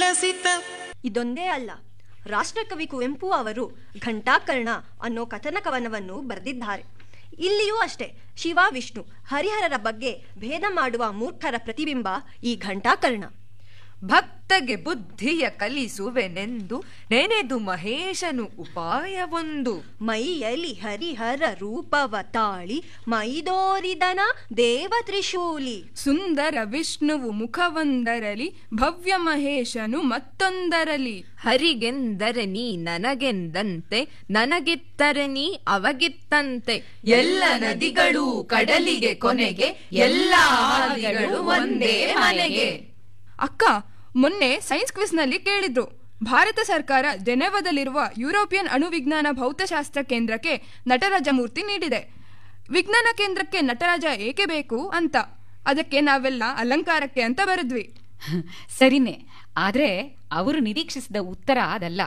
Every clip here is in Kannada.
ವಿಲಸಿತ ಇದೊಂದೇ ಅಲ್ಲ ರಾಷ್ಟ್ರಕವಿ ಕುವೆಂಪು ಅವರು ಘಂಟಾಕರ್ಣ ಅನ್ನೋ ಕಥನ ಕವನವನ್ನು ಬರೆದಿದ್ದಾರೆ ಇಲ್ಲಿಯೂ ಅಷ್ಟೇ ಶಿವ ವಿಷ್ಣು ಹರಿಹರರ ಬಗ್ಗೆ ಭೇದ ಮಾಡುವ ಮೂರ್ಖರ ಪ್ರತಿಬಿಂಬ ಈ ಘಂಟಾಕರ್ಣ ಭಕ್ತಗೆ ಬುದ್ಧಿಯ ಕಲಿಸುವೆನೆಂದು ನೆನೆದು ಮಹೇಶನು ಉಪಾಯವೊಂದು ಮೈಯಲಿ ಹರಿಹರ ರೂಪವ ತಾಳಿ ಮೈದೋರಿದನ ದೇವ ತ್ರಿಶೂಲಿ ಸುಂದರ ವಿಷ್ಣುವು ಮುಖವೊಂದರಲಿ ಭವ್ಯ ಮಹೇಶನು ಮತ್ತೊಂದರಲಿ ಹರಿಗೆಂದರೆ ನೀ ನನಗೆಂದಂತೆ ನನಗಿತ್ತರೆ ನೀ ಅವಗಿತ್ತಂತೆ ಎಲ್ಲ ನದಿಗಳು ಕಡಲಿಗೆ ಕೊನೆಗೆ ಎಲ್ಲ ಹಾದಿಗಳು ಒಂದೇ ಮನೆಗೆ ಅಕ್ಕ ಮೊನ್ನೆ ಸೈನ್ಸ್ ಕ್ವಿಸ್ನಲ್ಲಿ ಕೇಳಿದ್ರು ಭಾರತ ಸರ್ಕಾರ ಜೆನೆವಾದಲ್ಲಿರುವ ಯುರೋಪಿಯನ್ ಅಣುವಿಜ್ಞಾನ ಭೌತಶಾಸ್ತ್ರ ಕೇಂದ್ರಕ್ಕೆ ನಟರಾಜ ಮೂರ್ತಿ ನೀಡಿದೆ ವಿಜ್ಞಾನ ಕೇಂದ್ರಕ್ಕೆ ನಟರಾಜ ಏಕೆ ಬೇಕು ಅಂತ ಅದಕ್ಕೆ ನಾವೆಲ್ಲ ಅಲಂಕಾರಕ್ಕೆ ಅಂತ ಬರೆದ್ವಿ ಸರಿನೇ ಆದ್ರೆ ಅವರು ನಿರೀಕ್ಷಿಸಿದ ಉತ್ತರ ಅದಲ್ಲ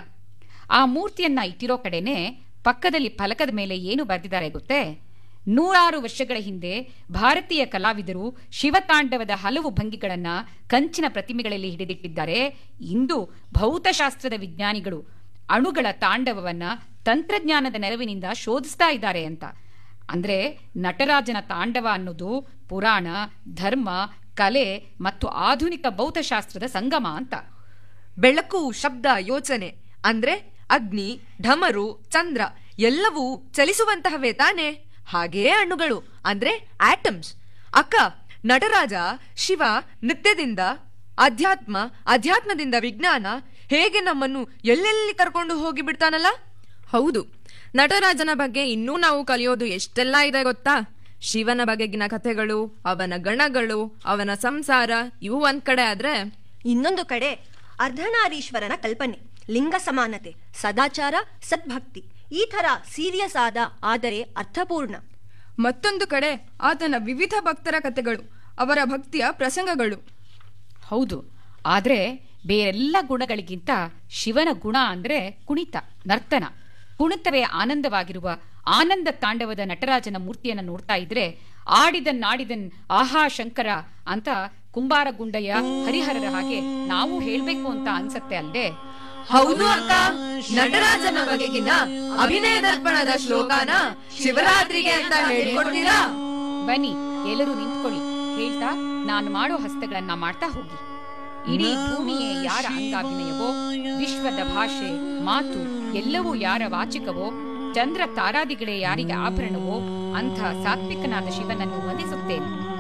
ಆ ಮೂರ್ತಿಯನ್ನ ಇಟ್ಟಿರೋ ಕಡೆನೆ ಪಕ್ಕದಲ್ಲಿ ಫಲಕದ ಮೇಲೆ ಏನು ಬರೆದಿದ್ದಾರೆ ಗೊತ್ತೇ ನೂರಾರು ವರ್ಷಗಳ ಹಿಂದೆ ಭಾರತೀಯ ಕಲಾವಿದರು ಶಿವತಾಂಡವದ ಹಲವು ಭಂಗಿಗಳನ್ನ ಕಂಚಿನ ಪ್ರತಿಮೆಗಳಲ್ಲಿ ಹಿಡಿದಿಟ್ಟಿದ್ದಾರೆ ಇಂದು ಭೌತಶಾಸ್ತ್ರದ ವಿಜ್ಞಾನಿಗಳು ಅಣುಗಳ ತಾಂಡವವನ್ನ ತಂತ್ರಜ್ಞಾನದ ನೆರವಿನಿಂದ ಶೋಧಿಸ್ತಾ ಇದ್ದಾರೆ ಅಂತ ಅಂದ್ರೆ ನಟರಾಜನ ತಾಂಡವ ಅನ್ನೋದು ಪುರಾಣ ಧರ್ಮ ಕಲೆ ಮತ್ತು ಆಧುನಿಕ ಭೌತಶಾಸ್ತ್ರದ ಸಂಗಮ ಅಂತ ಬೆಳಕು ಶಬ್ದ ಯೋಚನೆ ಅಂದ್ರೆ ಅಗ್ನಿ ಢಮರು ಚಂದ್ರ ಎಲ್ಲವೂ ಚಲಿಸುವಂತಹವೇ ತಾನೆ ಹಾಗೆಯೇ ಹಣ್ಣುಗಳು ಅಂದ್ರೆ ಆಟಮ್ಸ್ ಅಕ್ಕ ನಟರಾಜ ಶಿವ ನೃತ್ಯದಿಂದ ಅಧ್ಯಾತ್ಮ ಅಧ್ಯಾತ್ಮದಿಂದ ವಿಜ್ಞಾನ ಹೇಗೆ ನಮ್ಮನ್ನು ಎಲ್ಲೆಲ್ಲಿ ಕರ್ಕೊಂಡು ಹೋಗಿ ಬಿಡ್ತಾನಲ್ಲ ಹೌದು ನಟರಾಜನ ಬಗ್ಗೆ ಇನ್ನೂ ನಾವು ಕಲಿಯೋದು ಎಷ್ಟೆಲ್ಲ ಇದೆ ಗೊತ್ತಾ ಶಿವನ ಬಗೆಗಿನ ಕಥೆಗಳು ಅವನ ಗಣಗಳು ಅವನ ಸಂಸಾರ ಇವು ಒಂದ್ ಕಡೆ ಆದ್ರೆ ಇನ್ನೊಂದು ಕಡೆ ಅರ್ಧನಾರೀಶ್ವರನ ಕಲ್ಪನೆ ಲಿಂಗ ಸಮಾನತೆ ಸದಾಚಾರ ಸದ್ಭಕ್ತಿ ಈ ಥರ ಸೀರಿಯಸ್ ಆದ ಆದರೆ ಅರ್ಥಪೂರ್ಣ ಮತ್ತೊಂದು ಕಡೆ ಆತನ ವಿವಿಧ ಭಕ್ತರ ಕಥೆಗಳು ಅವರ ಭಕ್ತಿಯ ಪ್ರಸಂಗಗಳು ಹೌದು ಆದ್ರೆ ಬೇರೆಲ್ಲ ಗುಣಗಳಿಗಿಂತ ಶಿವನ ಗುಣ ಅಂದ್ರೆ ಕುಣಿತ ನರ್ತನ ಕುಣಿತವೇ ಆನಂದವಾಗಿರುವ ಆನಂದ ತಾಂಡವದ ನಟರಾಜನ ಮೂರ್ತಿಯನ್ನ ನೋಡ್ತಾ ಇದ್ರೆ ಆಡಿದನ್ನಾಡಿದನ್ ಆಹಾ ಶಂಕರ ಅಂತ ಕುಂಬಾರ ಗುಂಡಯ್ಯ ಹರಿಹರರ ಹಾಗೆ ನಾವು ಹೇಳ್ಬೇಕು ಅಂತ ಅನ್ಸತ್ತೆ ಅಲ್ದೆ ಹೌದು ಅಕ್ಕ ನಟರಾಜನ ಬಗೆಗಿನ ಅಭಿನಯ ದರ್ಪಣದ ಶ್ಲೋಕನ ಶಿವರಾತ್ರಿಗೆ ಅಂತ ಹೇಳ್ಕೊಡ್ತೀರಾ ಬನ್ನಿ ಎಲ್ಲರೂ ನಿಂತ್ಕೊಳ್ಳಿ ಹೇಳ್ತಾ ನಾನು ಮಾಡೋ ಹಸ್ತಗಳನ್ನ ಮಾಡ್ತಾ ಹೋಗಿ ಇಡೀ ಭೂಮಿಯೇ ಯಾರ ಅಂಗಾಭಿನಯವೋ ವಿಶ್ವದ ಭಾಷೆ ಮಾತು ಎಲ್ಲವೂ ಯಾರ ವಾಚಿಕವೋ ಚಂದ್ರ ತಾರಾದಿಗಳೇ ಯಾರಿಗೆ ಆಭರಣವೋ ಅಂಥ ಸಾತ್ವಿಕನಾದ ಶಿವನನ್ನು ವಂದಿಸುತ್ತೇನೆ